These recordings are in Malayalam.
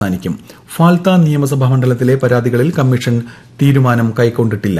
അവസാനിക്കും ഫാൽത്ത നിയമസഭാ മണ്ഡലത്തിലെ പരാതികളിൽ കമ്മീഷൻ തീരുമാനം കൈക്കൊണ്ടിട്ടില്ല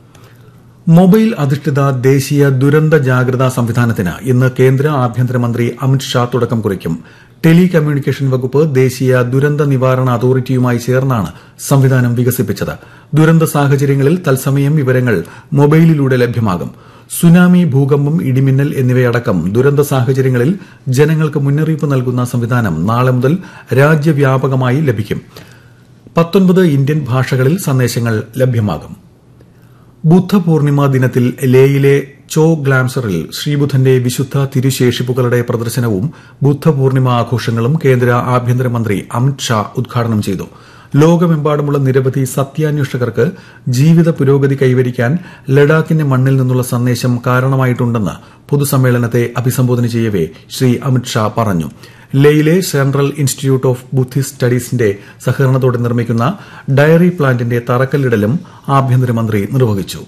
മൊബൈൽ അധിഷ്ഠിത ദേശീയ ദുരന്ത ജാഗ്രതാ സംവിധാനത്തിന് ഇന്ന് കേന്ദ്ര ആഭ്യന്തരമന്ത്രി അമിത് ഷാ തുടക്കം കുറിക്കും ടെലി കമ്മ്യൂണിക്കേഷൻ വകുപ്പ് ദേശീയ ദുരന്ത നിവാരണ അതോറിറ്റിയുമായി ചേർന്നാണ് സംവിധാനം വികസിപ്പിച്ചത് ദുരന്ത സാഹചര്യങ്ങളിൽ തത്സമയം വിവരങ്ങൾ മൊബൈലിലൂടെ ലഭ്യമാകും സുനാമി ഭൂകമ്പം ഇടിമിന്നൽ എന്നിവയടക്കം ദുരന്ത സാഹചര്യങ്ങളിൽ ജനങ്ങൾക്ക് മുന്നറിയിപ്പ് നൽകുന്ന സംവിധാനം നാളെ മുതൽ രാജ്യവ്യാപകമായി ലഭിക്കും പത്തൊൻപത് ഇന്ത്യൻ ഭാഷകളിൽ സന്ദേശങ്ങൾ ലഭ്യമാകും ബുദ്ധപൂർണിമ ദിനത്തിൽ ലേയിലെ ചോ ഗ്ലാംസറിൽ ശ്രീബുദ്ധന്റെ വിശുദ്ധ തിരുശേഷിപ്പുകളുടെ പ്രദർശനവും ബുദ്ധപൂർണിമ ആഘോഷങ്ങളും കേന്ദ്ര ആഭ്യന്തരമന്ത്രി അമിത് ഷാ ഉദ്ഘാടനം ചെയ്തു ലോകമെമ്പാടുമുള്ള നിരവധി സത്യാന്വേഷകർക്ക് ജീവിത പുരോഗതി കൈവരിക്കാൻ ലഡാക്കിന്റെ മണ്ണിൽ നിന്നുള്ള സന്ദേശം കാരണമായിട്ടുണ്ടെന്ന് പൊതുസമ്മേളനത്തെ അഭിസംബോധന ചെയ്യവെ ശ്രീ അമിത് ഷാ പറഞ്ഞു ലേയിലെ സെൻട്രൽ ഇൻസ്റ്റിറ്റ്യൂട്ട് ഓഫ് ബുദ്ധിസ്റ്റ് സ്റ്റഡീസിന്റെ സഹകരണത്തോടെ നിർമ്മിക്കുന്ന ഡയറി പ്ലാന്റിന്റെ തറക്കല്ലിടലും ആഭ്യന്തരമന്ത്രി നിർവഹിച്ചു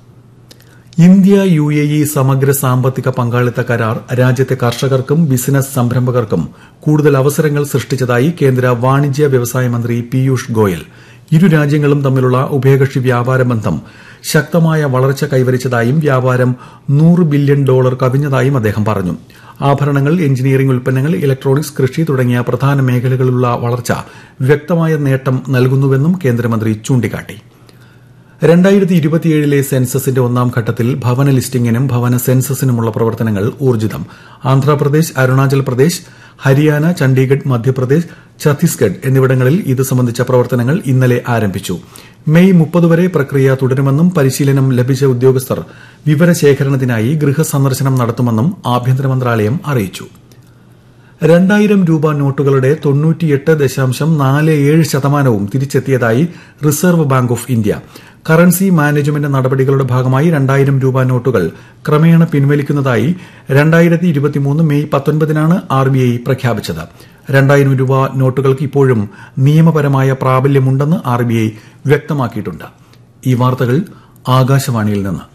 ഇന്ത്യ യു എ ഇ സമഗ്ര സാമ്പത്തിക പങ്കാളിത്ത കരാർ രാജ്യത്തെ കർഷകർക്കും ബിസിനസ് സംരംഭകർക്കും കൂടുതൽ അവസരങ്ങൾ സൃഷ്ടിച്ചതായി കേന്ദ്ര വാണിജ്യ വ്യവസായ മന്ത്രി പീയൂഷ് ഗോയൽ ഇരു രാജ്യങ്ങളും തമ്മിലുള്ള ഉഭയകക്ഷി വ്യാപാര ബന്ധം ശക്തമായ വളർച്ച കൈവരിച്ചതായും വ്യാപാരം നൂറ് ബില്യൺ ഡോളർ കവിഞ്ഞതായും അദ്ദേഹം പറഞ്ഞു ആഭരണങ്ങൾ എഞ്ചിനീയറിംഗ് ഉൽപ്പന്നങ്ങൾ ഇലക്ട്രോണിക്സ് കൃഷി തുടങ്ങിയ പ്രധാന മേഖലകളിലുള്ള വളർച്ച വ്യക്തമായ നേട്ടം നൽകുന്നുവെന്നും കേന്ദ്രമന്ത്രി ചൂണ്ടിക്കാട്ടി രണ്ടായിരത്തി ഇരുപത്തിയേഴിലെ സെൻസസിന്റെ ഒന്നാം ഘട്ടത്തിൽ ഭവന ലിസ്റ്റിംഗിനും ഭവന സെൻസസിനുമുള്ള പ്രവർത്തനങ്ങൾ ഊർജിതം ആന്ധ്രാപ്രദേശ് അരുണാചൽ പ്രദേശ് ഹരിയാന ചണ്ഡീഗഡ് മധ്യപ്രദേശ് ഛത്തീസ്ഗഡ് എന്നിവിടങ്ങളിൽ ഇത് സംബന്ധിച്ച പ്രവർത്തനങ്ങൾ ഇന്നലെ ആരംഭിച്ചു മെയ് മുപ്പത് വരെ പ്രക്രിയ തുടരുമെന്നും പരിശീലനം ലഭിച്ച ഉദ്യോഗസ്ഥർ വിവരശേഖരണത്തിനായി ഗൃഹസന്ദർശനം നടത്തുമെന്നും ആഭ്യന്തര മന്ത്രാലയം അറിയിച്ചു രണ്ടായിരം രൂപ നോട്ടുകളുടെ തൊണ്ണൂറ്റിയെട്ട് ദശാംശം നാല് ഏഴ് ശതമാനവും തിരിച്ചെത്തിയതായി reserve bank of India currency management നടപടികളുടെ ഭാഗമായി രണ്ടായിരം രൂപ നോട്ടുകൾ ക്രമേണ പിൻവലിക്കുന്നതായി രണ്ടായിരത്തി ഇരുപത്തിമൂന്ന് മെയ് പത്തൊൻപതിനാണ് ആർ ബി ഐ പ്രഖ്യാപിച്ചത് രണ്ടായിരം രൂപ നോട്ടുകൾക്ക് ഇപ്പോഴും നിയമപരമായ പ്രാബല്യമുണ്ടെന്ന് ആർ ബി ഐ വ്യക്തമാക്കിയിട്ടുണ്ട് ഈ വാർത്തകൾ ആകാശവാണിയിൽ നിന്ന്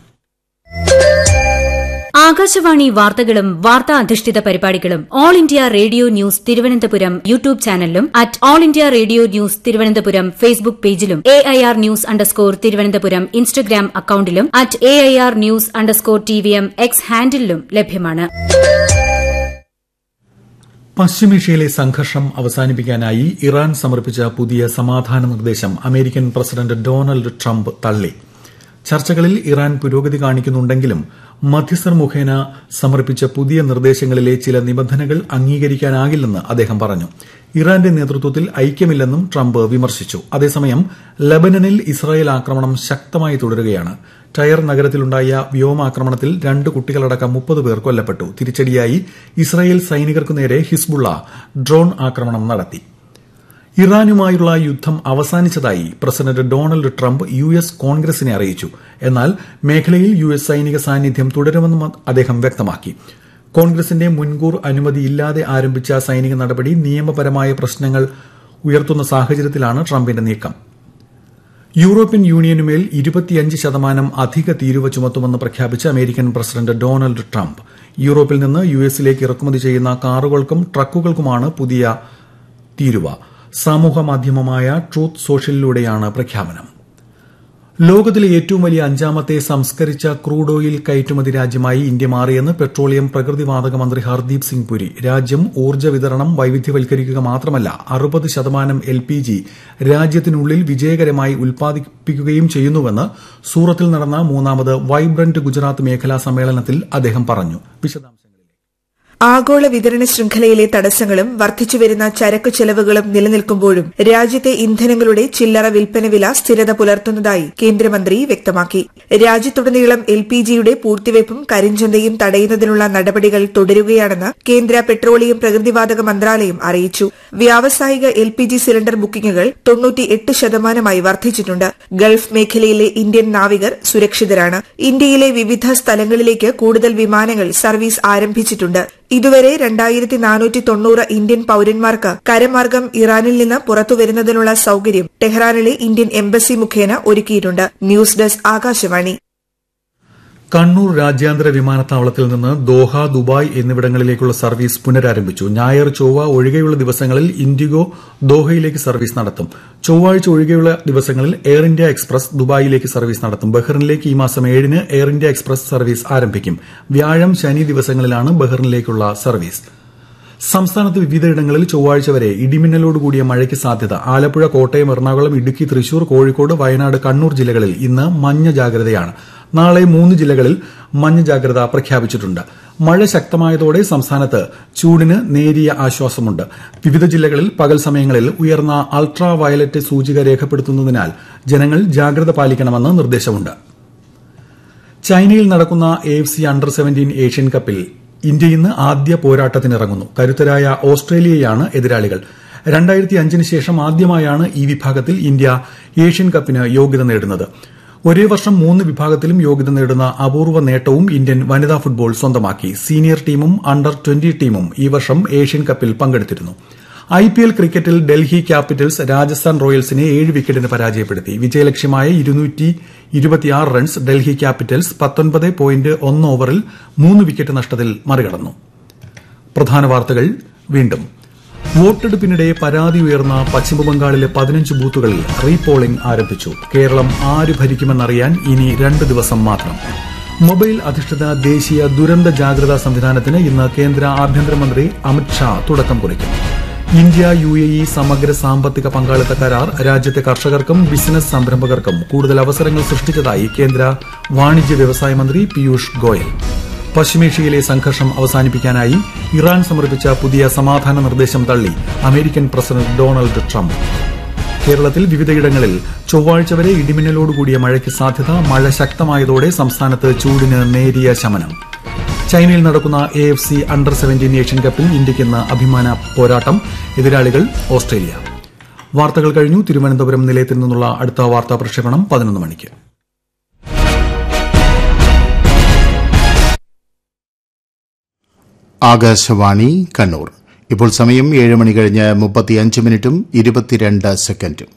ആകാശവാണി വാർത്തകളും വാർത്താ അധിഷ്ഠിത പരിപാടികളും all India radio news Thiruvananthapuram YouTube ചാനലിലും at all India radio news Thiruvananthapuram Facebook പേജിലും A I R news underscore Thiruvananthapuram Instagram അക്കൌണ്ടിലും at A I R news underscore T V M X ഹാൻഡിലും ലഭ്യമാണ് പശ്ചിമേഷ്യയിലെ സംഘർഷം അവസാനിപ്പിക്കാനായി ഇറാൻ സമർപ്പിച്ച പുതിയ സമാധാന നിർദ്ദേശം അമേരിക്കൻ പ്രസിഡന്റ് ഡൊണാൾഡ് ട്രംപ് തള്ളി ചർച്ചകളിൽ ഇറാൻ പുരോഗതി കാണിക്കുന്നുണ്ടെങ്കിലും മധ്യസ്ഥർ മുഖേന സമർപ്പിച്ച പുതിയ നിർദ്ദേശങ്ങളിലെ ചില നിബന്ധനകൾ അംഗീകരിക്കാനാകില്ലെന്ന് അദ്ദേഹം പറഞ്ഞു ഇറാന്റെ നേതൃത്വത്തിൽ ഐക്യമില്ലെന്നും ട്രംപ് വിമർശിച്ചു അതേസമയം ലബനനിൽ ഇസ്രായേൽ ആക്രമണം ശക്തമായി തുടരുകയാണ് ടയർ നഗരത്തിലുണ്ടായ വ്യോമാക്രമണത്തിൽ രണ്ട് കുട്ടികളടക്കം മുപ്പത് പേർ കൊല്ലപ്പെട്ടു തിരിച്ചടിയായി ഇസ്രായേൽ സൈനികർക്കു നേരെ ഹിസ്ബുള്ള ഡ്രോൺ ആക്രമണം നടത്തി ഇറാനുമായുള്ള യുദ്ധം അവസാനിച്ചതായി president Donald Trump U S കോൺഗ്രസിനെ അറിയിച്ചു എന്നാൽ മേഖലയിൽ യു എസ് സൈനിക സാന്നിധ്യം തുടരുമെന്നും അദ്ദേഹം വ്യക്തമാക്കി കോൺഗ്രസിന്റെ മുൻകൂർ അനുമതിയില്ലാതെ ആരംഭിച്ച സൈനിക നടപടി നിയമപരമായ പ്രശ്നങ്ങൾ ഉയർത്തുന്ന സാഹചര്യത്തിലാണ് ട്രംപിന്റെ നീക്കം യൂറോപ്യൻ യൂണിയനുമേൽ ഇരുപത്തിയഞ്ച് ശതമാനം അധിക തീരുവ ചുമത്തുമെന്ന് പ്രഖ്യാപിച്ച അമേരിക്കൻ പ്രസിഡന്റ് ഡൊണാൾഡ് ട്രംപ് യൂറോപ്പിൽ നിന്ന് യു എസിലേക്ക് ഇറക്കുമതി ചെയ്യുന്ന കാറുകൾക്കും ട്രക്കുകൾക്കുമാണ് പുതിയ തീരുവ സമൂഹ മാധ്യമമായ ട്രൂത്ത് സോഷ്യലിലൂടെയാണ് പ്രഖ്യാപനം ലോകത്തിലെ ഏറ്റവും വലിയ അഞ്ചാമത്തെ സംസ്കരിച്ച ക്രൂഡ് ഓയിൽ കയറ്റുമതി രാജ്യമായി ഇന്ത്യ മാറിയെന്ന് പെട്രോളിയം പ്രകൃതിവാതക മന്ത്രി ഹർദീപ് സിംഗ് പുരി രാജ്യം ഊർജ്ജ വിതരണം വൈവിധ്യവൽക്കരിക്കുക മാത്രമല്ല അറുപത് ശതമാനം എൽ പി ജി രാജ്യത്തിനുള്ളിൽ വിജയകരമായി ഉൽപ്പാദിപ്പിക്കുകയും ചെയ്യുന്നുവെന്ന് സൂറത്തിൽ നടന്ന മൂന്നാമത് വൈബ്രന്റ് ഗുജറാത്ത് മേഖലാ സമ്മേളനത്തിൽ അദ്ദേഹം പറഞ്ഞു വിശദാംശങ്ങൾ ആഗോള വിതരണ ശൃംഖലയിലെ തടസ്സങ്ങളും വർദ്ധിച്ചുവരുന്ന ചരക്കു ചെലവുകളും നിലനിൽക്കുമ്പോഴും രാജ്യത്തെ ഇന്ധനങ്ങളുടെ ചില്ലറ വിൽപ്പന വില സ്ഥിരത പുലർത്തുന്നതായി കേന്ദ്രമന്ത്രി വ്യക്തമാക്കി രാജ്യത്തുടനീളം എൽ പി ജിയുടെ പൂർത്തിവയ്പും കരിഞ്ചന്തയും തടയുന്നതിനുള്ള നടപടികൾ തുടരുകയാണെന്ന് കേന്ദ്ര പെട്രോളിയം പ്രകൃതിവാതക മന്ത്രാലയം അറിയിച്ചു വ്യാവസായിക എൽ പി ജി സിലിണ്ടർ ബുക്കിംഗുകൾ തൊണ്ണൂറ്റിയെട്ട് ശതമാനമായി വർദ്ധിച്ചിട്ടുണ്ട് ഗൾഫ് മേഖലയിലെ ഇന്ത്യൻ നാവികർ സുരക്ഷിതരാണ് ഇന്ത്യയിലെ വിവിധ സ്ഥലങ്ങളിലേക്ക് കൂടുതൽ വിമാനങ്ങൾ സർവീസ് ആരംഭിച്ചിട്ടുണ്ട് ഇതുവരെ രണ്ടായിരത്തി നാനൂറ്റി തൊണ്ണൂറ് ഇന്ത്യൻ പൌരന്മാർക്ക് കരമാർഗം ഇറാനിൽ നിന്ന് പുറത്തുവരുന്നതിനുള്ള സൌകര്യം ടെഹ്റാനിലെ ഇന്ത്യൻ എംബസി മുഖേന ഒരുക്കിയിട്ടുണ്ട് ന്യൂസ് ഡെസ്ക് ആകാശവാണി കണ്ണൂർ രാജ്യാന്തര വിമാനത്താവളത്തിൽ നിന്ന് ദോഹ ദുബായ് എന്നിവിടങ്ങളിലേക്കുള്ള സർവീസ് പുനരാരംഭിച്ചു ഞായർ ചൊവ്വ ഒഴികെയുള്ള ദിവസങ്ങളിൽ ഇൻഡിഗോ ദോഹയിലേക്ക് സർവീസ് നടത്തും ചൊവ്വാഴ്ച ഒഴികെയുള്ള ദിവസങ്ങളിൽ എയർ ഇന്ത്യ എക്സ്പ്രസ് ദുബായിലേക്ക് സർവീസ് നടത്തും ബഹ്റിനിലേക്ക് ഈ മാസം ഏഴിന് എയർ ഇന്ത്യ എക്സ്പ്രസ് സർവീസ് ആരംഭിക്കും വ്യാഴം ശനി ദിവസങ്ങളിലാണ് ബഹ്റിനിലേക്കുള്ള സർവീസ് സംസ്ഥാനത്ത് വിവിധയിടങ്ങളിൽ ചൊവ്വാഴ്ച വരെ ഇടിമിന്നലോടുകൂടിയ മഴയ്ക്ക് സാധ്യത ആലപ്പുഴ കോട്ടയം എറണാകുളം ഇടുക്കി തൃശൂർ കോഴിക്കോട് വയനാട് കണ്ണൂർ ജില്ലകളിൽ ഇന്ന് മഞ്ഞ ജാഗ്രതയാണ് നാളെ മൂന്ന് ജില്ലകളിൽ മഞ്ഞ ജാഗ്രത പ്രഖ്യാപിച്ചിട്ടുണ്ട് മഴ ശക്തമായതോടെ സംസ്ഥാനത്ത് ചൂടിന് നേരിയ ആശ്വാസമുണ്ട് വിവിധ ജില്ലകളിൽ പകൽ സമയങ്ങളിൽ ഉയർന്ന അൾട്രാ വയലറ്റ് സൂചിക രേഖപ്പെടുത്തുന്നതിനാൽ ജനങ്ങൾ ജാഗ്രത പാലിക്കണമെന്ന് നിർദ്ദേശമുണ്ട് ചൈനയിൽ നടക്കുന്ന A F C under seventeen Asian കപ്പിൽ ഇന്ത്യ ഇന്ന് ആദ്യ പോരാട്ടത്തിനിറങ്ങുന്നു കരുത്തരായ ഓസ്ട്രേലിയയാണ് എതിരാളികൾ രണ്ടായിരത്തി അഞ്ചിന് ശേഷം ആദ്യമായാണ് ഈ വിഭാഗത്തിൽ ഇന്ത്യ ഏഷ്യൻ കപ്പിന് യോഗ്യത നേടുന്നത് ഒരേ വർഷം മൂന്ന് വിഭാഗത്തിലും യോഗ്യത നേടുന്ന അപൂർവ നേട്ടവും ഇന്ത്യൻ വനിതാ ഫുട്ബോൾ സ്വന്തമാക്കി സീനിയർ ടീമും അണ്ടർ ട്വന്റി ടീമും ഈ വർഷം ഏഷ്യൻ കപ്പിൽ പങ്കെടുത്തിരുന്നു ഐ പി എൽ ക്രിക്കറ്റിൽ ഡൽഹി ക്യാപിറ്റൽസ് രാജസ്ഥാൻ റോയൽസിനെ ഏഴ് വിക്കറ്റിന് പരാജയപ്പെടുത്തി വിജയലക്ഷ്യമായ ഇരുന്നൂറ്റി ഇരുപത്തിയാറ് റൺസ് ഡൽഹി ക്യാപിറ്റൽസ് പത്തൊൻപത് പോയിന്റ് ഒന്ന് ഓവറിൽ മൂന്ന് വിക്കറ്റ് നഷ്ടത്തിൽ മറികടന്നു പ്രധാന വാർത്തകൾ വീണ്ടും വോട്ടെടുപ്പിനിടെ പരാതി ഉയർന്ന പശ്ചിമബംഗാളിലെ പതിനഞ്ച് ബൂത്തുകളിൽ റീപോളിംഗ് ആരംഭിച്ചു കേരളം ആര് ഭരിക്കുമെന്നറിയാൻ ഇനി രണ്ട് ദിവസം മാത്രം മൊബൈൽ അധിഷ്ഠിത ദേശീയ ദുരന്ത ജാഗ്രതാ സംവിധാനത്തിന് ഇന്ന് കേന്ദ്ര ആഭ്യന്തരമന്ത്രി അമിത്ഷാ തുടക്കം കുറിക്കും ഇന്ത്യ യു എ ഇ സമഗ്ര സാമ്പത്തിക പങ്കാളിത്ത കരാർ രാജ്യത്തെ കർഷകർക്കും ബിസിനസ് സംരംഭകർക്കും കൂടുതൽ അവസരങ്ങൾ സൃഷ്ടിച്ചതായി കേന്ദ്ര വാണിജ്യ വ്യവസായ മന്ത്രി പീയൂഷ് ഗോയൽ പശ്ചിമേഷ്യയിലെ സംഘർഷം അവസാനിപ്പിക്കാനായി ഇറാൻ സമർപ്പിച്ച പുതിയ സമാധാന നിർദ്ദേശം തള്ളി അമേരിക്കൻ പ്രസിഡന്റ് ഡൊണാൾഡ് ട്രംപ് കേരളത്തിൽ വിവിധയിടങ്ങളിൽ ചൊവ്വാഴ്ച വരെ ഇടിമിന്നലോടുകൂടിയ മഴയ്ക്ക് സാധ്യത മഴ ശക്തമായതോടെ സംസ്ഥാനത്ത് ചൂടിന് നേരിയ ശമനം ചൈനയിൽ നടക്കുന്ന A F C under seventeen Asian കപ്പിൽ ഇന്ത്യയ്ക്ക് ഇന്ന് അഭിമാന പോരാട്ടം എതിരാളികൾ ഓസ്ട്രേലിയ വാർത്തകൾ കഴിഞ്ഞു തിരുവനന്തപുരം നിലയത്തിൽ നിന്നുള്ള അടുത്ത വാർത്താ പ്രക്ഷേപണം പതിനൊന്ന് മണിക്ക് ആകാശവാണി കണ്ണൂർ ഇപ്പോൾ സമയം ഏഴ് മണി കഴിഞ്ഞ് മുപ്പത്തിയഞ്ച് മിനിറ്റും ഇരുപത്തിരണ്ട് സെക്കൻഡും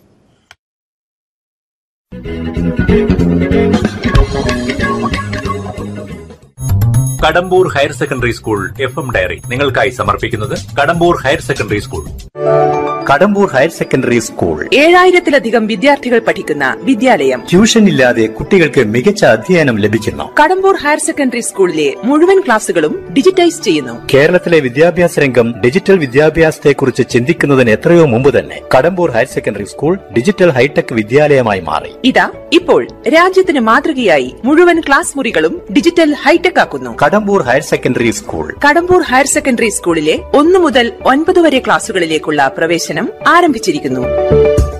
Kadambur higher secondary school F M diary നിങ്ങൾക്കായി സമർപ്പിക്കുന്നത് Kadambur higher secondary school Kadambur higher secondary school ഏഴായിരത്തിലധികം വിദ്യാർത്ഥികൾ പഠിക്കുന്ന വിദ്യാലയം ട്യൂഷൻ ഇല്ലാതെ കുട്ടികൾക്ക് മികച്ച അധ്യയനം ലഭിക്കുന്നു കടമ്പൂർ ഹയർ സെക്കൻഡറി സ്കൂളിലെ മുഴുവൻ ക്ലാസുകളും ഡിജിറ്റൈസ് ചെയ്യുന്നു കേരളത്തിലെ വിദ്യാഭ്യാസ രംഗം ഡിജിറ്റൽ വിദ്യാഭ്യാസത്തെക്കുറിച്ച് ചിന്തിക്കുന്നതിന് എത്രയോ മുമ്പ് തന്നെ Kadambur higher secondary school digital hi-tech വിദ്യാലയമായി മാറി ഇതാ ഇപ്പോൾ രാജ്യത്തിന് മാതൃകയായി മുഴുവൻ ക്ലാസ് മുറികളും ഡിജിറ്റൽ ഹൈടെക് ആക്കുന്നു Kadambur higher secondary school Kadambur higher secondary സ്കൂളിലെ ഒന്നു മുതൽ ഒൻപത് വരെ ക്ലാസുകളിലേക്കുള്ള പ്രവേശനം ആരംഭിച്ചിരിക്കുന്നു